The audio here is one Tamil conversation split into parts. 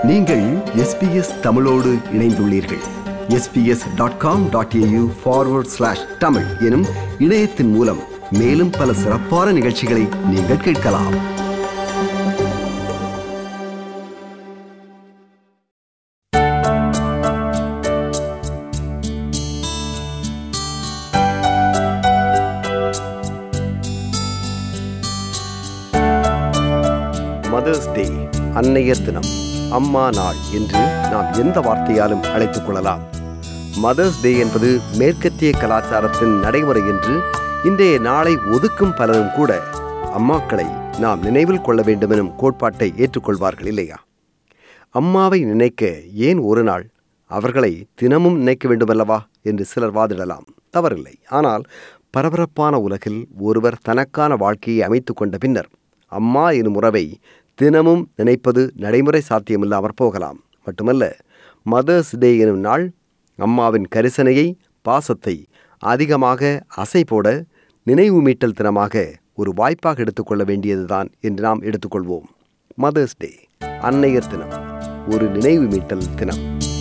நீங்கள் எஸ்பிஎஸ் தமிழோடு இணைந்துள்ளீர்கள் SBS dot com dot AU forward slash Tamil எனும் இணையத்தின் மூலம் மேலும் பல சிறப்பான நிகழ்ச்சிகளை நீங்கள் கேட்கலாம் மதர்ஸ் டே அன்னையர் தினம் அம்மா நாள் என்று நாம் எந்த வார்த்தையாலும் அழைத்துக் கொள்ளலாம் மதர்ஸ் டே என்பது மேற்கத்திய கலாச்சாரத்தின் நடைமுறை என்று இன்றைய நாளை ஒதுக்கும் பலரும் கூட அம்மாக்களை நாம் நினைவில் கொள்ள வேண்டுமெனும் கோட்பாட்டை ஏற்றுக்கொள்வார்கள் இல்லையா அம்மாவை நினைக்க ஏன் ஒரு நாள் அவர்களை தினமும் நினைக்க வேண்டுமல்லவா என்று சிலர் வாதிடலாம் தவறில்லை ஆனால் பரபரப்பான உலகில் ஒருவர் தனக்கான வாழ்க்கையை அமைத்துக் கொண்ட பின்னர் அம்மா எனும் உறவை தினமும் நினைப்பது நடைமுறை சாத்தியமில்லாமற் போகலாம் மட்டுமல்ல மதர்ஸ் டே எனும் நாள் அம்மாவின் கரிசனையை பாசத்தை அதிகமாக அசை போட நினைவு மீட்டல் தினமாக ஒரு வாய்ப்பாக எடுத்துக்கொள்ள வேண்டியதுதான் என்று நாம் எடுத்துக்கொள்வோம் மதர்ஸ் டே அன்னையர் தினம் ஒரு நினைவு மீட்டல் தினம்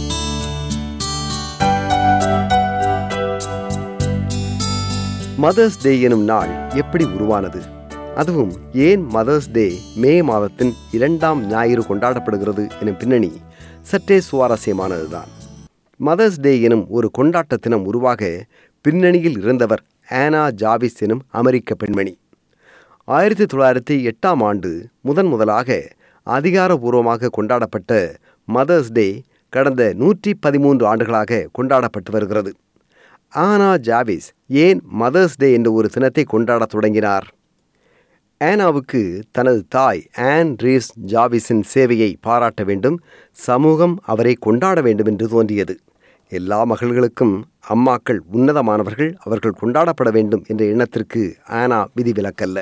மதர்ஸ் டே எனும் நாள் எப்படி உருவானது அதுவும் ஏன் மதர்ஸ் டே மே மாதத்தின் இரண்டாம் ஞாயிறு கொண்டாடப்படுகிறது எனும் பின்னணி சற்றே சுவாரஸ்யமானதுதான் மதர்ஸ் டே எனும் ஒரு கொண்டாட்ட தினம் உருவாக பின்னணியில் இருந்தவர் ஆனா ஜாவிஸ் எனும் அமெரிக்க பெண்மணி ஆயிரத்தி தொள்ளாயிரத்தி எட்டாம் ஆண்டு முதன் முதலாக அதிகாரபூர்வமாக கொண்டாடப்பட்ட மதர்ஸ் டே கடந்த நூற்றி பதிமூன்று ஆண்டுகளாக கொண்டாடப்பட்டு வருகிறது ஆனா ஜாவிஸ் ஏன் மதர்ஸ் டே என்ற ஒரு தினத்தை கொண்டாடத் தொடங்கினார் ஆனாவுக்கு தனது தாய் ஆன் ரீஸ் ஜாவிஸின் சேவையை பாராட்ட வேண்டும் சமூகம் அவரை கொண்டாட வேண்டும் என்று தோன்றியது எல்லா மகள்களுக்கும் அம்மாக்கள் உன்னதமானவர்கள் அவர்கள் கொண்டாடப்பட வேண்டும் என்ற எண்ணத்திற்கு ஆனா விதிவிலக்கல்ல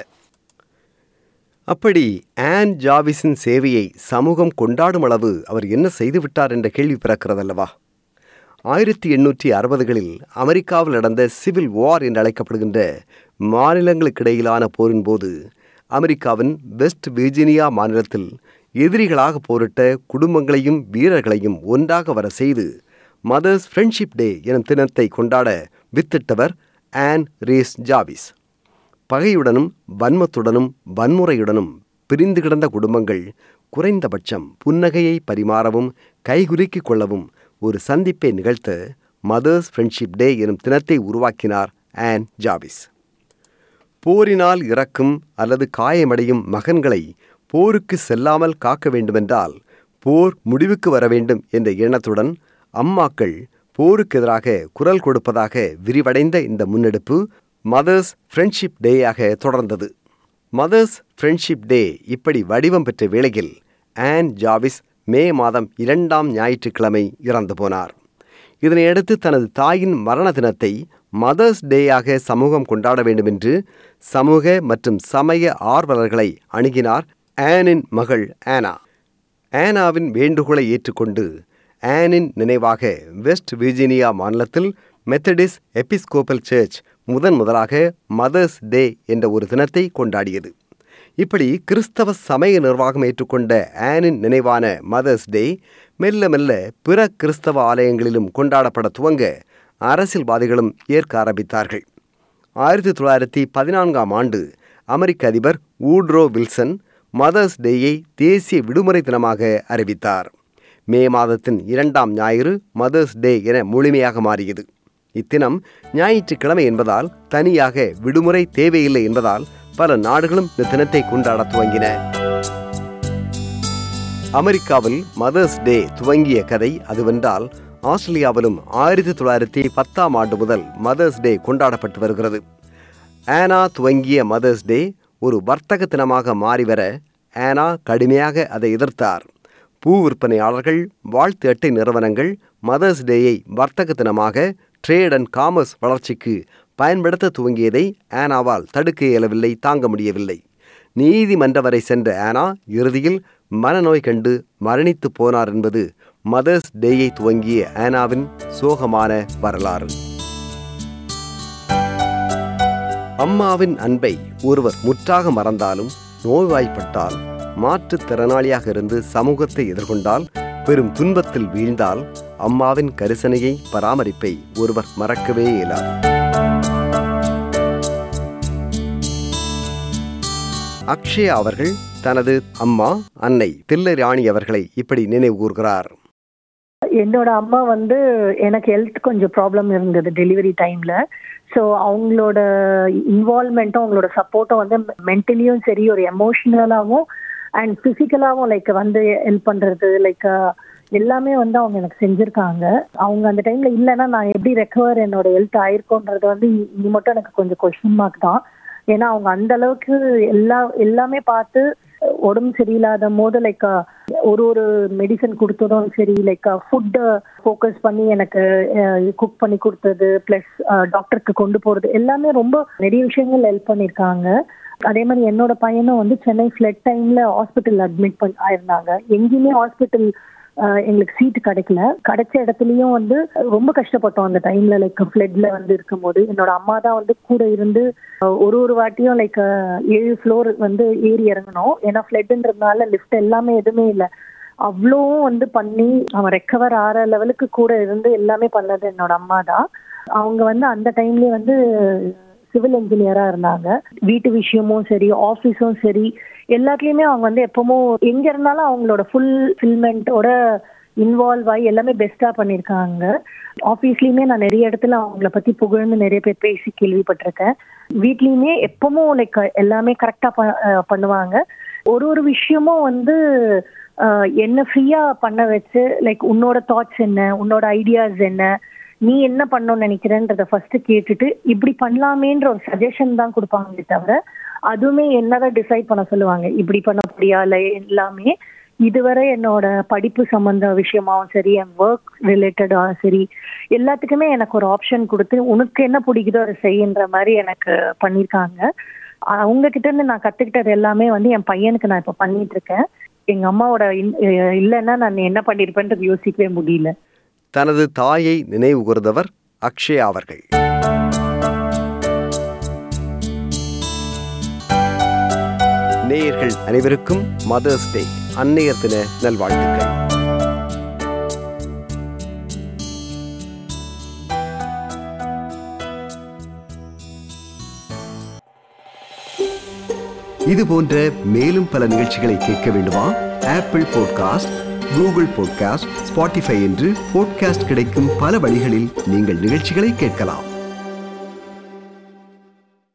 அப்படி ஆன் ஜாவிஸின் சேவையை சமூகம் கொண்டாடும் அளவு அவர் என்ன செய்துவிட்டார் என்ற கேள்வி பிறக்கிறதல்லவா ஆயிரத்தி எண்ணூற்றி அறுபதுகளில் அமெரிக்காவில் நடந்த சிவில் வார் என்று அழைக்கப்படுகின்ற மாநிலங்களுக்கிடையிலான போரின் போது அமெரிக்காவின் வெஸ்ட் விர்ஜீனியா மாநிலத்தில் எதிரிகளாக போரிட்ட குடும்பங்களையும் வீரர்களையும் ஒன்றாக வர செய்து மதர்ஸ் ஃப்ரெண்ட்ஷிப் டே எனும் தினத்தை கொண்டாட வித்திட்டவர் ஆன் ரீஸ் ஜாவிஸ் பகையுடனும் வன்மத்துடனும் வன்முறையுடனும் பிரிந்து கிடந்த குடும்பங்கள் குறைந்தபட்சம் புன்னகையை பரிமாறவும் கைகுலுக்கிக் கொள்ளவும் ஒரு சந்திப்பை நிகழ்த்த மதர்ஸ் ஃப்ரெண்ட்ஷிப் டே எனும் தினத்தை உருவாக்கினார் ஆன் ஜாவிஸ் போரினால் இறக்கும் அல்லது காயமடையும் மகன்களை போருக்கு செல்லாமல் காக்க வேண்டுமென்றால் போர் முடிவுக்கு வர வேண்டும் என்ற எண்ணத்துடன் அம்மாக்கள் போருக்கு எதிராக குரல் கொடுப்பதாக விரிவடைந்த இந்த முன்னெடுப்பு மதர்ஸ் ஃப்ரெண்ட்ஷிப் டேயாக தொடர்ந்தது மதர்ஸ் ஃப்ரெண்ட்ஷிப் டே இப்படி வடிவம் பெற்ற வேளையில் ஆன் ஜாவிஸ் மே மாதம் இரண்டாம் ஞாயிற்றுக்கிழமை இறந்து போனார் இதனையடுத்து தனது தாயின் மரண தினத்தை மதர்ஸ் டேயாக சமூகம் கொண்டாட வேண்டும் என்று சமூக மற்றும் சமய ஆர்வலர்களை அணுகினார் ஆனின் மகள் ஆனா ஆனாவின் வேண்டுகோளை ஏற்றுக்கொண்டு ஆனின் நினைவாக வெஸ்ட் விர்ஜீனியா மாநிலத்தில் மெத்தடிஸ் எபிஸ்கோப்பல் சர்ச் முதன் முதலாக மதர்ஸ் டே என்ற ஒரு தினத்தை கொண்டாடியது இப்படி கிறிஸ்தவ சமய நிர்வாகம் ஏற்றுக்கொண்ட ஆனின் நினைவான மதர்ஸ் டே மெல்ல மெல்ல பிற கிறிஸ்தவ ஆலயங்களிலும் கொண்டாடப்பட துவங்க அரசியல்வாதிகளும் ஏற்க ஆரம்பித்தார்கள் ஆயிரத்தி தொள்ளாயிரத்தி பதினான்காம் ஆண்டு அமெரிக்க அதிபர் ஊட்ரோ வில்சன் மதர்ஸ் டேயை தேசிய விடுமுறை தினமாக அறிவித்தார் மே மாதத்தின் இரண்டாம் ஞாயிறு மதர்ஸ் டே என முழுமையாக மாறியது இத்தினம் ஞாயிற்றுக்கிழமை என்பதால் தனியாக விடுமுறை தேவையில்லை என்பதால் பல நாடுகளும் இந்த தினத்தை கொண்டாட துவங்கின அமெரிக்காவில் மதர்ஸ் டே துவங்கிய கதை அதுவென்றால் ஆஸ்திரேலியாவிலும் ஆயிரத்தி தொள்ளாயிரத்தி பத்தாம் ஆண்டு முதல் மதர்ஸ் டே கொண்டாடப்பட்டு வருகிறது ஆனா துவங்கிய மதர்ஸ் டே ஒரு வர்த்தக தினமாக மாறி வர ஆனா கடுமையாக அதை எதிர்த்தார் பூ விற்பனையாளர்கள் வாழ்த்து அட்டை நிறுவனங்கள் மதர்ஸ் டேயை வர்த்தக தினமாக ட்ரேட் அண்ட் காமர்ஸ் வளர்ச்சிக்கு பயன்படுத்த துவங்கியதை ஆனாவால் தடுக்க இயலவில்லை தாங்க முடியவில்லை நீதிமன்ற வரை சென்ற ஆனா இறுதியில் மனநோய் கண்டு மரணித்து போனார் என்பது மதர்ஸ் டேயை துவங்கிய ஆனாவின் சோகமான வரலாறு அம்மாவின் அன்பை ஒருவர் முற்றாக மறந்தாலும் நோய்வாய்ப்பட்டால் மாற்றுத்திறனாளியாக இருந்து சமூகத்தை எதிர்கொண்டால் பெரும் துன்பத்தில் வீழ்ந்தால் அம்மாவின் கரிசனையை பராமரிப்பை ஒருவர் மறக்கவே இயலாது அக்ஷயா அவர்கள் தனது அம்மா அன்னை தில்லை ராணி அவர்களை இப்படி நினைவு கூர்கிறார் என்னோட அம்மா வந்து எனக்கு ஹெல்த் கொஞ்சம் ப்ராப்ளம் இருந்தது டெலிவரி டைம்ல ஸோ அவங்களோட இன்வால்மெண்ட்டும் அவங்களோட சப்போர்ட்டும் வந்து மென்டலியும் சரி ஒரு எமோஷ்னலாகவும் அண்ட் ஃபிசிக்கலாகவும் லைக் வந்து ஹெல்ப் பண்றது லைக் எல்லாமே வந்து அவங்க எனக்கு செஞ்சிருக்காங்க அவங்க அந்த டைம்ல இல்லைன்னா நான் எப்படி ரெக்கவர் என்னோட ஹெல்த் ஆயிருக்கோன்றது வந்து இனி மட்டும் எனக்கு கொஞ்சம் கொஸ்டின் மார்க் தான் ஏன்னா அவங்க அந்த அளவுக்கு எல்லா எல்லாமே பார்த்து உடம்பு சரியில்லாத போது லைக் ஒரு ஒரு மெடிசன் கொடுத்ததும் சரி லைக் ஃபுட்டை ஃபோக்கஸ் பண்ணி எனக்கு குக் பண்ணி கொடுத்தது ப்ளஸ் டாக்டருக்கு கொண்டு போறது எல்லாமே ரொம்ப நிறைய விஷயங்கள் ஹெல்ப் பண்ணியிருக்காங்க அதே மாதிரி என்னோட பையனும் வந்து சென்னை ஃப்ளட் டைம்ல ஹாஸ்பிட்டல் அட்மிட் பண்ணி ஆயிருந்தாங்க எங்கேயுமே ஹாஸ்பிட்டல் எங்களுக்கு சீட்டு கிடைக்கல கிடைச்ச இடத்துலயும் வந்து ரொம்ப கஷ்டப்பட்டோம் அந்த டைம்ல லைக் ஃப்ளட்ல வந்து இருக்கும்போது என்னோட அம்மா தான் வந்து கூட இருந்து ஒரு ஒரு வாட்டியும் லைக் ஏழு ஃப்ளோர் வந்து ஏறி இறங்கணும் ஏன்னா ஃப்ளட்ன்றதுனால லிஃப்ட் எல்லாமே எதுவுமே இல்லை அவ்வளோவும் வந்து பண்ணி அவன் ரெக்கவர் ஆகிற லெவலுக்கு கூட இருந்து எல்லாமே பண்ணது என்னோட அம்மா தான் அவங்க வந்து அந்த டைம்லயே வந்து சிவில் இன்ஜினியரா இருந்தாங்க வீட்டு விஷயமும் சரி ஆஃபீஸும் சரி எல்லாத்துலயுமே அவங்க வந்து எப்பவும் எங்க இருந்தாலும் அவங்களோட ஃபுல் ஃபில்மெண்ட்டோட இன்வால்வ் ஆகி எல்லாமே பெஸ்டா பண்ணியிருக்காங்க ஆஃபீஸ்லயுமே நான் நிறைய இடத்துல அவங்கள பத்தி புகழ்ந்து நிறைய பேர் பேசி கேள்விப்பட்டிருக்கேன் வீட்லயுமே எப்பவும் லைக் எல்லாமே கரெக்டா பண்ணுவாங்க ஒரு ஒரு விஷயமும் வந்து என்ன ஃப்ரீயா பண்ண வச்சு லைக் உன்னோட தாட்ஸ் என்ன உன்னோட ஐடியாஸ் என்ன நீ என்ன பண்ணணும்னு நினைக்கிறேன்றத ஃபர்ஸ்ட் கேட்டுட்டு இப்படி பண்ணலாமேன்ற ஒரு சஜஷன் தான் கொடுப்பாங்களே தவிர அதுவுமே என்னதான் டிசைட் பண்ண சொல்லுவாங்க இப்படி பண்ண முடியா இல்லை எல்லாமே இதுவரை என்னோட படிப்பு சம்பந்த விஷயமாவும் சரி என் ஒர்க் ரிலேட்டடாகவும் சரி எல்லாத்துக்குமே எனக்கு ஒரு ஆப்ஷன் கொடுத்து உனக்கு என்ன பிடிக்குதோ அதை செய்யுன்ற மாதிரி எனக்கு பண்ணியிருக்காங்க அவங்க கிட்ட இருந்து நான் கத்துக்கிட்டது எல்லாமே வந்து என் பையனுக்கு நான் இப்போ பண்ணிட்டு இருக்கேன் எங்க அம்மாவோட இல்லைன்னா நான் என்ன பண்ணிருப்பேன்றது யோசிக்கவே முடியல தனது தாயை நினைவு கூர்ந்தவர் அக்ஷயா அவர்கள் நேயர்கள் அனைவருக்கும் மதர்ஸ் டே அன்னையர் தின நல்வாழ்த்துக்கள் இது போன்ற மேலும் பல நிகழ்ச்சிகளை கேட்க வேண்டுமா Apple podcast Google podcast Spotify என்று பாட்காஸ்ட் கிடைக்கும் பல வழிகளில் நீங்கள் நிகழ்ச்சிகளை கேட்கலாம்